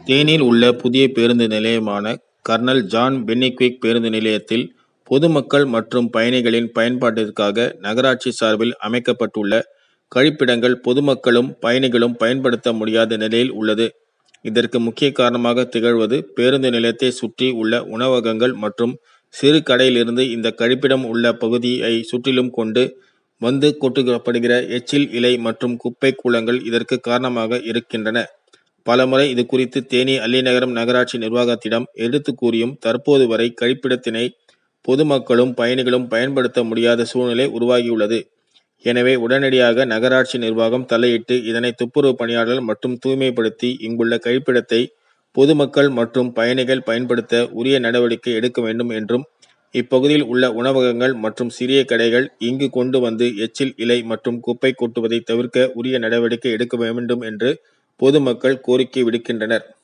தேனியில் உள்ள புதிய பேருந்து நிலையமான கர்னல் ஜான் பென்னிக்விக் பேருந்து நிலையத்தில் பொதுமக்கள் மற்றும் பயணிகளின் பயன்பாட்டிற்காக நகராட்சி சார்பில் அமைக்கப்பட்டுள்ள கழிப்பிடங்கள் பொதுமக்களும் பயணிகளும் பயன்படுத்த முடியாத நிலையில் உள்ளது. இதற்கு முக்கிய காரணமாக திகழ்வது பேருந்து நிலையத்தை சுற்றி உள்ள உணவகங்கள் மற்றும் சிறு கடையிலிருந்து இந்த கழிப்பிடம் உள்ள பகுதியை சுற்றிலும் கொண்டு வந்து கொட்டப்படுகிற எச்சில் இலை மற்றும் குப்பை கூளங்கள் இதற்கு காரணமாக இருக்கின்றன. பலமுறை இதுகுறித்து தேனி அல்லிநகரம் நகராட்சி நிர்வாகத்திடம் எடுத்து கூறியும் தற்போது வரை கழிப்பிடத்தினை பொதுமக்களும் பயணிகளும் பயன்படுத்த முடியாத சூழ்நிலை உருவாகியுள்ளது. எனவே உடனடியாக நகராட்சி நிர்வாகம் தலையிட்டு இதனை துப்புரவு பணியாளர்கள் மற்றும் தூய்மைப்படுத்தி இங்குள்ள கழிப்பிடத்தை பொதுமக்கள் மற்றும் பயணிகள் பயன்படுத்த உரிய நடவடிக்கை எடுக்க வேண்டும் என்றும் இப்பகுதியில் உள்ள உணவகங்கள் மற்றும் சிறிய கடைகள் இங்கு கொண்டு வந்து எச்சில் இலை மற்றும் குப்பை கொட்டுவதை தவிர்க்க உரிய நடவடிக்கை எடுக்க வேண்டும் என்று பொதுமக்கள் கோரிக்கை விடுக்கின்றனர்.